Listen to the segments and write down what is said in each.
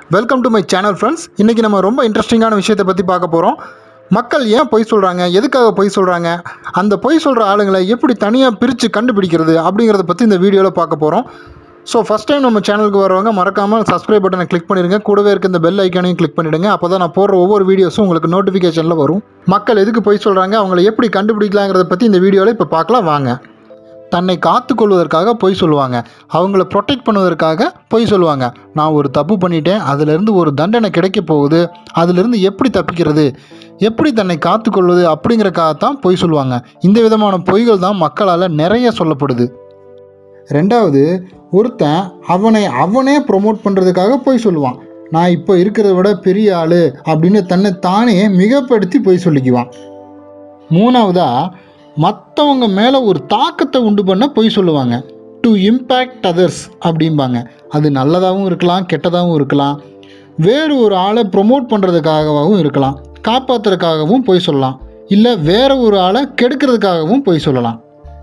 welcome to my channel friends இன்றைக்கி நம்ம ரொம்ப இன்ட்ரெஸ்டிங்கான விஷயத்தை பற்றி பார்க்க போகிறோம் மக்கள் ஏன் பொய் சொல்கிறாங்க எதுக்காக பொய் சொல்கிறாங்க அந்த பொய் சொல்கிற ஆளுங்களை எப்படி தனியாக பிரித்து கண்டுபிடிக்கிறது அப்படிங்கிறத பற்றி இந்த வீடியோவில் பார்க்க போகிறோம் ஸோ ஃபஸ்ட் டைம் நம்ம சேனலுக்கு வரவங்க மறக்காமல் சப்ஸ்கிரைப் பட்டனை கிளிக் பண்ணிடுங்க கூடவே இருக்க இந்த பெல் ஐக்கானையும் கிளிக் பண்ணிடுங்க அப்போ தான் நான் போடுற ஒவ்வொரு வீடியோஸும் உங்களுக்கு நோட்டிஃபிகேஷனில் வரும் மக்கள் எதுக்கு பொய் சொல்கிறாங்க அவங்கள எப்படி கண்டுபிடிக்கலாங்கிறத பற்றி இந்த வீடியோவில் இப்போ பார்க்கலாம் வாங்க தன்னை காத்து கொள்வதற்காக பொய் சொல்லுவாங்க அவங்கள ப்ரொடெக்ட் பண்ணுவதற்காக பொய் சொல்லுவாங்க நான் ஒரு தப்பு பண்ணிட்டேன் அதிலிருந்து ஒரு தண்டனை கிடைக்க போகுது அதிலிருந்து எப்படி தப்பிக்கிறது எப்படி தன்னை காத்துக்கொள்வது அப்படிங்கிறக்காகத்தான் பொய் சொல்லுவாங்க இந்த விதமான பொய்கள் தான் மக்களால் நிறைய சொல்லப்படுது ரெண்டாவது ஒருத்தன் அவனை அவனே ப்ரொமோட் பண்ணுறதுக்காக பொய் சொல்லுவான் நான் இப்போ இருக்கிறத விட பெரிய ஆள் அப்படின்னு தன்னை தானே மிகப்படுத்தி பொய் சொல்லிக்குவான் மூணாவதா மற்றவங்க மேலே ஒரு தாக்கத்தை உண்டு பண்ண பொய் சொல்லுவாங்க டு இம்பேக்ட் அதர்ஸ் அப்படிம்பாங்க அது நல்லதாகவும் இருக்கலாம் கெட்டதாகவும் இருக்கலாம் வேறு ஒரு ஆளை ப்ரொமோட் பண்ணுறதுக்காகவும் இருக்கலாம் காப்பாற்றுறதுக்காகவும் பொய் சொல்லலாம் இல்லை வேற ஒரு ஆளை கெடுக்கிறதுக்காகவும் பொய் சொல்லலாம்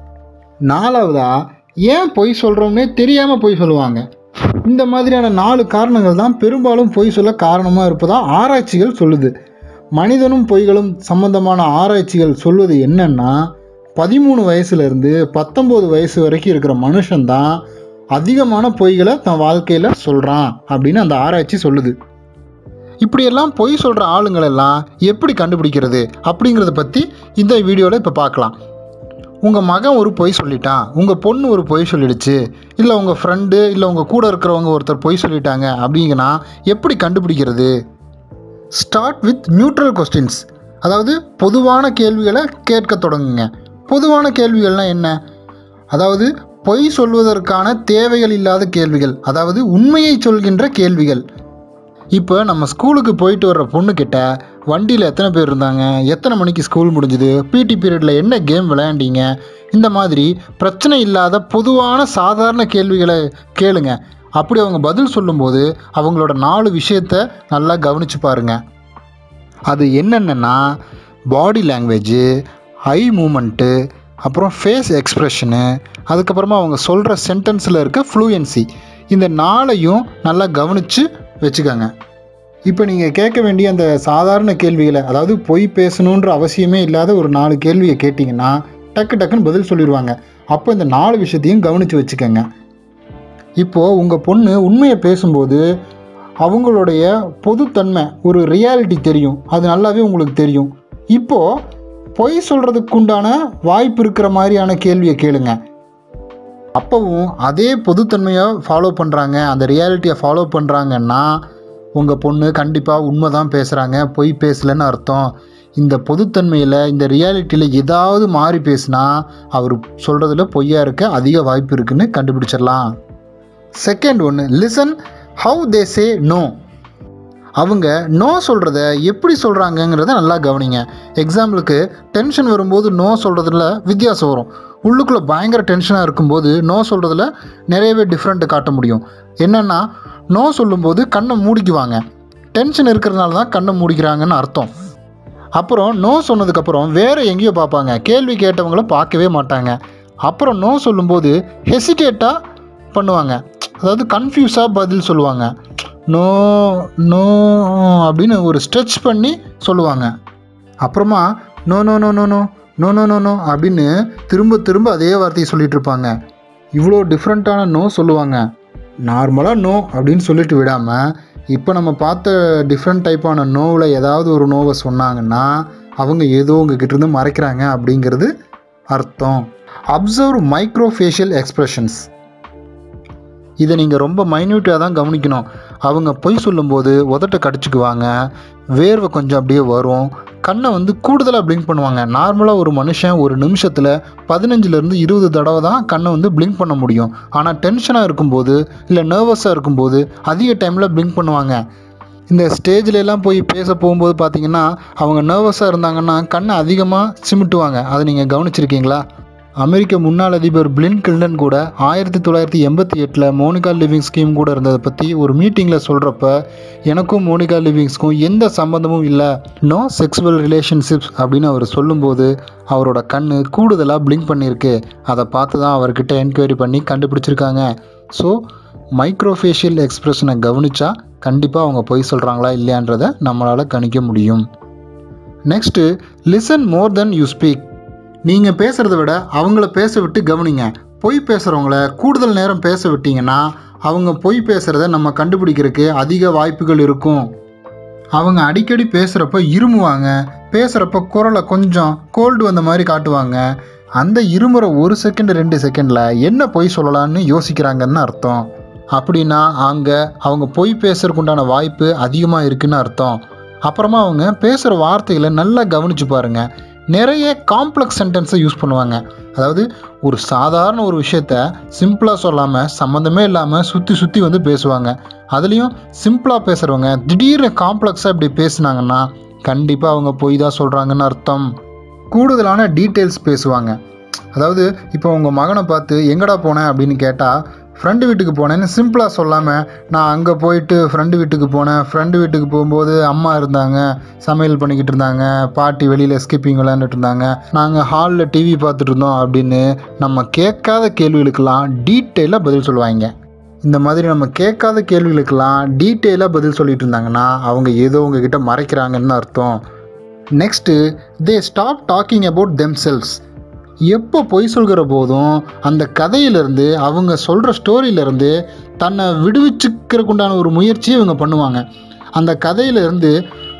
நாலாவதா ஏன் பொய் சொல்கிறோம்னே தெரியாமல் பொய் சொல்லுவாங்க இந்த மாதிரியான நாலு காரணங்கள் தான் பெரும்பாலும் பொய் சொல்ல காரணமாக இருப்பதாக ஆராய்ச்சிகள் சொல்லுது மனிதனும் பொய்களும் சம்பந்தமான ஆராய்ச்சிகள் சொல்வது என்னன்னா பதிமூணு வயசுலேருந்து பத்தொம்போது வயசு வரைக்கும் இருக்கிற மனுஷன்தான் அதிகமான பொய்களை தன் வாழ்க்கையில் சொல்கிறான் அப்படின்னு அந்த ஆராய்ச்சி சொல்லுது இப்படியெல்லாம் பொய் சொல்கிற ஆளுங்களெல்லாம் எப்படி கண்டுபிடிக்கிறது அப்படிங்கிறத பற்றி இந்த வீடியோவில் இப்போ பார்க்கலாம் உங்கள் மகன் ஒரு பொய் சொல்லிட்டான் உங்கள் பொண்ணு ஒரு பொய் சொல்லிடுச்சு இல்லை உங்கள் ஃப்ரெண்டு இல்லை உங்கள் கூட இருக்கிறவங்க ஒருத்தர் பொய் சொல்லிட்டாங்க அப்படிங்கன்னா எப்படி கண்டுபிடிக்கிறது ஸ்டார்ட் வித் நியூட்ரல் கொஸ்டின்ஸ் அதாவது பொதுவான கேள்விகளை கேட்க தொடங்குங்க பொதுவான கேள்விகள்னால் என்ன அதாவது பொய் சொல்வதற்கான தேவைகள் இல்லாத கேள்விகள் அதாவது உண்மையை சொல்கின்ற கேள்விகள் இப்போ நம்ம ஸ்கூலுக்கு போயிட்டு வர்ற பொண்ணுக்கிட்ட வண்டியில் எத்தனை பேர் இருந்தாங்க எத்தனை மணிக்கு ஸ்கூல் முடிஞ்சுது பிடி பீரியடில் என்ன கேம் விளையாண்டீங்க இந்த மாதிரி பிரச்சனை இல்லாத பொதுவான சாதாரண கேள்விகளை கேளுங்க அப்படி அவங்க பதில் சொல்லும்போது அவங்களோட நாலு விஷயத்த நல்லா கவனித்து பாருங்க அது என்னென்னா பாடி லாங்குவேஜு ஐ மூமெண்ட்டு அப்புறம் ஃபேஸ் எக்ஸ்ப்ரெஷனு அதுக்கப்புறமா அவங்க சொல்கிற சென்டென்ஸில் இருக்க ஃப்ளூயன்சி இந்த நாளையும் நல்லா கவனித்து வச்சுக்கோங்க இப்போ நீங்கள் கேட்க வேண்டிய அந்த சாதாரண கேள்விகளை அதாவது பொய் பேசணுன்ற அவசியமே இல்லாத ஒரு நாலு கேள்வியை கேட்டிங்கன்னா டக்கு டக்குன்னு பதில் சொல்லிடுவாங்க அப்போ இந்த நாலு விஷயத்தையும் கவனித்து வச்சுக்கோங்க இப்போது உங்கள் பொண்ணு உண்மையை பேசும்போது அவங்களுடைய பொதுத்தன்மை ஒரு ரியாலிட்டி தெரியும் அது நல்லாவே உங்களுக்கு தெரியும் இப்போது பொய் சொல்கிறதுக்கு உண்டான வாய்ப்பு இருக்கிற மாதிரியான கேள்வியை கேளுங்க அப்போவும் அதே பொதுத்தன்மையை ஃபாலோ பண்ணுறாங்க அந்த ரியாலிட்டியை ஃபாலோ பண்ணுறாங்கன்னா உங்கள் பொண்ணு கண்டிப்பாக உண்மை தான் பேசுகிறாங்க பொய் பேசலைன்னு அர்த்தம் இந்த பொதுத்தன்மையில் இந்த ரியாலிட்டியில் ஏதாவது மாறி பேசினா அவர் சொல்கிறதுல பொய்யா இருக்க அதிக வாய்ப்பு இருக்குன்னு கண்டுபிடிச்சிடலாம் செகண்ட் ஒன்று listen how they say no அவங்க நோ சொல்கிறத எப்படி சொல்கிறாங்கங்கிறத நல்லா கவனிங்க எக்ஸாம்பிளுக்கு டென்ஷன் வரும்போது நோ சொல்கிறதுல வித்தியாசம் வரும் உள்ளுக்குள்ளே பயங்கர டென்ஷனாக இருக்கும்போது நோ சொல்கிறதுல நிறையவே டிஃப்ரெண்ட்டு காட்ட முடியும் என்னென்னா நோ சொல்லும்போது கண்ணை மூடிக்குவாங்க டென்ஷன் இருக்கிறதுனால தான் கண்ணை மூடிக்கிறாங்கன்னு அர்த்தம் அப்புறம் நோ சொன்னதுக்கப்புறம் வேறு எங்கேயோ பார்ப்பாங்க கேள்வி கேட்டவங்கள பார்க்கவே மாட்டாங்க அப்புறம் நோ சொல்லும்போது ஹெசிடேட்டாக பண்ணுவாங்க அதாவது கன்ஃபியூஸாக பதில் சொல்லுவாங்க நோ நோ அப்படின்னு ஒரு ஸ்ட்ரெச் பண்ணி சொல்லுவாங்க அப்புறமா no no no no no no no no no அப்படின்னு திரும்ப திரும்ப அதே வார்த்தையை சொல்லிட்டு இருப்பாங்க இவ்வளோ டிஃப்ரெண்ட்டான நோ சொல்லுவாங்க நார்மலாக நோ அப்படின்னு சொல்லிட்டு விடாமல் இப்போ நம்ம பார்த்த டிஃப்ரெண்ட் டைப்பான நோவில் ஏதாவது ஒரு நோவை சொன்னாங்கன்னா அவங்க ஏதோ உங்ககிட்ட இருந்து மறைக்கிறாங்க அப்படிங்கிறது அர்த்தம் அப்சர்வ் மைக்ரோ ஃபேஷியல் எக்ஸ்ப்ரெஷன்ஸ் இதை நீங்கள் ரொம்ப மைன்யூட்டாக தான் கவனிக்கணும் அவங்க பொய் சொல்லும்போது உதட்டை கடிச்சுக்குவாங்க வேர்வை கொஞ்சம் அப்படியே வரும் கண்ணை வந்து கூடுதலாக பிளிங்க் பண்ணுவாங்க நார்மலாக ஒரு மனுஷன் ஒரு நிமிஷத்தில் பதினஞ்சுலேருந்து இருபது தடவை தான் கண்ணை வந்து பிளிங்க் பண்ண முடியும் ஆனால் டென்ஷனாக இருக்கும்போது இல்லை நர்வஸாக இருக்கும்போது அதிக டைமில் பிளிங்க் பண்ணுவாங்க இந்த ஸ்டேஜில் எல்லாம் போய் பேச போகும்போது பார்த்தீங்கன்னா அவங்க நர்வஸாக இருந்தாங்கன்னா கண்ணை அதிகமாக சிமிட்டுவாங்க அதை நீங்கள் கவனிச்சிருக்கீங்களா அமெரிக்க முன்னாள் அதிபர் பிளின் கில்டன் கூட ஆயிரத்தி தொள்ளாயிரத்தி எண்பத்தி எட்டில் மோனிகா லிவிங் ஸ்கீம் கூட இருந்ததை பற்றி ஒரு மீட்டிங்கில் சொல்கிறப்ப எனக்கும் மோனிகா லிவிங்ஸ்க்கும் எந்த சம்மந்தமும் இல்லை நோ செக்ஸுவல் ரிலேஷன்ஷிப்ஸ் அப்படின்னு அவர் சொல்லும்போது அவரோட கண் கூடுதலாக பிளிங்க் பண்ணியிருக்கு அதை பார்த்து தான் அவர்கிட்ட என்கொயரி பண்ணி கண்டுபிடிச்சிருக்காங்க ஸோ மைக்ரோஃபேஷியல் எக்ஸ்பிரஷனை கவனிச்சா கண்டிப்பாக அவங்க பொய் சொல்கிறாங்களா இல்லையான்றதை நம்மளால் கணிக்க முடியும் next listen more then you speak நீங்கள் பேசுகிறத விட அவங்கள பேச விட்டு கவனிங்க பொய் பேசுகிறவங்கள கூடுதல் நேரம் பேச விட்டீங்கன்னா அவங்க பொய் பேசுகிறத நம்ம கண்டுபிடிக்கிறதுக்கு அதிக வாய்ப்புகள் இருக்கும் அவங்க அடிக்கடி பேசுகிறப்ப இருமுவாங்க பேசுகிறப்ப குரலை கொஞ்சம் கோல்டு வந்த மாதிரி காட்டுவாங்க அந்த இருமுறை ஒரு செகண்ட் ரெண்டு செகண்டில் என்ன பொய் சொல்லலான்னு யோசிக்கிறாங்கன்னு அர்த்தம் அப்படின்னா அங்கே அவங்க பொய் பேசுறதுக்கு உண்டான வாய்ப்பு அதிகமாக இருக்குன்னு அர்த்தம் அப்புறமா அவங்க பேசுகிற வார்த்தைகளை நல்லா கவனிச்சு பாருங்க நிறைய காம்ப்ளெக்ஸ் சென்டென்ஸை யூஸ் பண்ணுவாங்க அதாவது ஒரு சாதாரண ஒரு விஷயத்த சிம்பிளாக சொல்லாமல் சம்மந்தமே இல்லாமல் சுற்றி சுற்றி வந்து பேசுவாங்க அதுலேயும் சிம்பிளாக பேசுகிறவங்க திடீர்னு காம்ப்ளெக்ஸாக இப்படி பேசுனாங்கன்னா கண்டிப்பாக அவங்க பொய் தான் சொல்கிறாங்கன்னு அர்த்தம் கூடுதலான டீட்டெயில்ஸ் பேசுவாங்க அதாவது இப்போ உங்கள் மகனை பார்த்து எங்கடா போனேன் அப்படின்னு கேட்டால் ஃப்ரெண்டு வீட்டுக்கு போனேன்னு சிம்பிளாக சொல்லாமல் நான் அங்கே போயிட்டு ஃப்ரெண்டு வீட்டுக்கு போனேன் ஃப்ரெண்டு வீட்டுக்கு போகும்போது அம்மா இருந்தாங்க சமையல் பண்ணிக்கிட்டு இருந்தாங்க பாட்டி வெளியில் ஸ்கிப்பிங் விளையாண்டுட்டு இருந்தாங்க நாங்கள் ஹாலில் டிவி பார்த்துட்டு இருந்தோம் அப்படின்னு நம்ம கேட்காத கேள்விகளுக்கெல்லாம் டீட்டெயிலாக பதில் சொல்லுவாங்க இந்த மாதிரி நம்ம கேட்காத கேள்விகளுக்கெல்லாம் டீட்டெயிலாக பதில் சொல்லிட்டு இருந்தாங்கன்னா அவங்க ஏதோ உங்ககிட்ட மறைக்கிறாங்கன்னு அர்த்தம் next they stop talking about themselves எப்போ பொய் சொல்கிற போதும் அந்த கதையிலேருந்து அவங்க சொல்கிற ஸ்டோரியிலேருந்து தன்னை விடுவிச்சுக்கிறதுக்குண்டான ஒரு முயற்சியை இவங்க பண்ணுவாங்க அந்த கதையிலேருந்து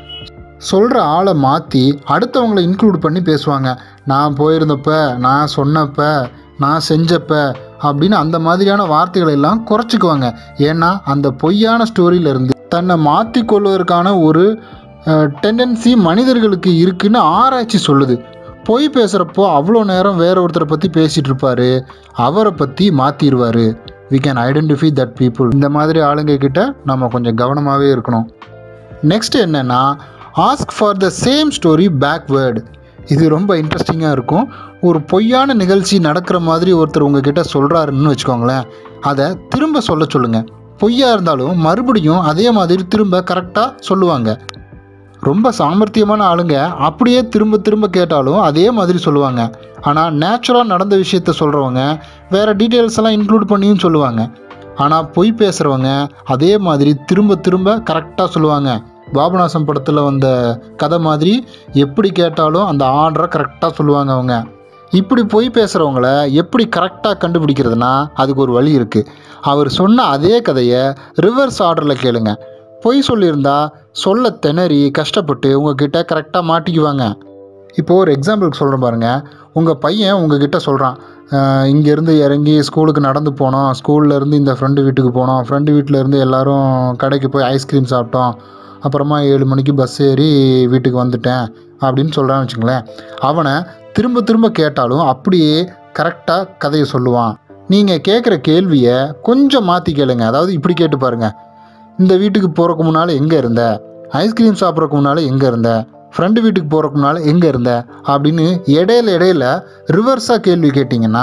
சொல்கிற ஆளை மாற்றி அடுத்தவங்களை இன்க்ளூட் பண்ணி பேசுவாங்க நான் போயிருந்தப்ப நான் சொன்னப்ப நான் செஞ்சப்ப அப்படின்னு அந்த மாதிரியான வார்த்தைகளை எல்லாம் குறைச்சிக்குவாங்க ஏன்னா அந்த பொய்யான ஸ்டோரியிலேருந்து தன்னை மாற்றி கொள்வதற்கான ஒரு டெண்டன்சி மனிதர்களுக்கு இருக்குன்னு ஆராய்ச்சி சொல்லுது பொய் பேசுகிறப்போ அவ்வளோ நேரம் வேற ஒருத்தரை பற்றி பேசிகிட்டு இருப்பாரு அவரை பற்றி மாற்றிடுவார் we can identify that people இந்த மாதிரி ஆளுங்க கிட்ட நம்ம கொஞ்சம் கவனமாகவே இருக்கணும் நெக்ஸ்ட் என்னென்னா ask for the same story backward இது ரொம்ப இன்ட்ரெஸ்டிங்காக இருக்கும் ஒரு பொய்யான நிகழ்ச்சி நடக்கிற மாதிரி ஒருத்தர் உங்ககிட்ட சொல்கிறாருன்னு வச்சுக்கோங்களேன் அதை திரும்ப சொல்ல சொல்லுங்கள் பொய்யா இருந்தாலும் மறுபடியும் அதே மாதிரி திரும்ப கரெக்டாக சொல்லுவாங்க ரொம்ப சாமர்த்தியமான ஆளுங்க அப்படியே திரும்ப திரும்ப கேட்டாலும் அதே மாதிரி சொல்லுவாங்க ஆனால் நேச்சுரலாக நடந்த விஷயத்த சொல்கிறவங்க வேறு டீட்டெயில்ஸ் எல்லாம் இன்க்ளூட் பண்ணியும் சொல்லுவாங்க ஆனால் பொய் பேசுகிறவங்க அதே மாதிரி திரும்ப திரும்ப கரெக்டாக சொல்லுவாங்க பாபநாசம் படத்தில் வந்த கதை மாதிரி எப்படி கேட்டாலும் அந்த ஆர்டரை கரெக்டாக சொல்லுவாங்க அவங்க இப்படி பொய் பேசுகிறவங்கள எப்படி கரெக்டாக கண்டுபிடிக்கிறதுனா அதுக்கு ஒரு வழி இருக்குது அவர் சொன்ன அதே கதையை ரிவர்ஸ் ஆர்டரில் கேளுங்க பொய் சொல்லியிருந்தா சொல்ல திணறி கஷ்டப்பட்டு உங்ககிட்ட கரெக்டாக மாட்டிக்குவாங்க இப்போது ஒரு எக்ஸாம்பிளுக்கு சொல்கிறேன் பாருங்கள் உங்கள் பையன் உங்ககிட்ட சொல்கிறான் இங்கேருந்து இறங்கி ஸ்கூலுக்கு நடந்து போனோம் ஸ்கூல்ல இருந்து இந்த ஃப்ரெண்டு வீட்டுக்கு போனோம் ஃப்ரெண்டு வீட்டில் இருந்து எல்லாரும் கடைக்கு போய் ஐஸ்கிரீம் சாப்பிட்டோம் அப்புறமா ஏழு மணிக்கு பஸ் ஏறி வீட்டுக்கு வந்துட்டேன் அப்படின்னு சொல்கிறான்னு வச்சுங்களேன் அவனை திரும்ப திரும்ப கேட்டாலும் அப்படியே கரெக்டாக கதையை சொல்லுவான் நீங்கள் கேட்குற கேள்வியை கொஞ்சம் மாற்றி கேளுங்க அதாவது இப்படி கேட்டு பாருங்கள் இந்த வீட்டுக்கு போகிறக்கு முன்னால் எங்கே இருந்த ஐஸ்கிரீம் சாப்பிட்றதுக்கு முன்னால் எங்கே இருந்த ஃப்ரெண்டு வீட்டுக்கு போகிறக்கு முன்னால் எங்கே இருந்த அப்படின்னு இடையில இடையில ரிவர்ஸாக கேள்வி கேட்டிங்கன்னா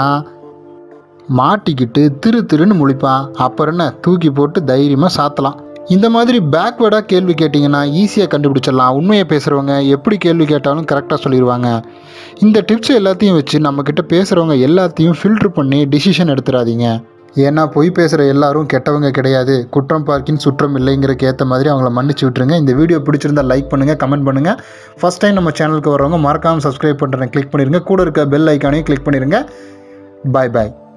மாட்டிக்கிட்டு திரு திருன்னு முழிப்பான் அப்புறம் என்ன தூக்கி போட்டு தைரியமாக சாத்தலாம் இந்த மாதிரி பேக்வேர்டாக கேள்வி கேட்டிங்கன்னா ஈஸியாக கண்டுபிடிச்சிடலாம் உண்மையை பேசுகிறவங்க எப்படி கேள்வி கேட்டாலும் கரெக்டாக சொல்லிடுவாங்க இந்த டிப்ஸ் எல்லாத்தையும் வச்சு நம்மக்கிட்ட பேசுகிறவங்க எல்லாத்தையும் ஃபில்ட்ரு பண்ணி டிசிஷன் எடுத்துடாதீங்க ஏன்னா பொய் பேசுகிற எல்லாரும் கெட்டவங்க கிடையாது குற்றம் பார்க்கின் சுற்றம் இல்லைங்கிறக்கு ஏற்ற மாதிரி அவங்கள மன்னிச்சு விட்டுருங்க இந்த வீடியோ பிடிச்சிருந்தா லைக் பண்ணுங்கள் கமெண்ட் பண்ணுங்கள் ஃபஸ்ட் டைம் நம்ம சேனலுக்கு வரவங்க மறக்காமல் சப்ஸ்கிரைப் பண்ணுறேன் கிளிக் பண்ணிடுங்க கூட இருக்க பெல் ஐக்கானையும் கிளிக் பண்ணிடுங்க பாய் பாய்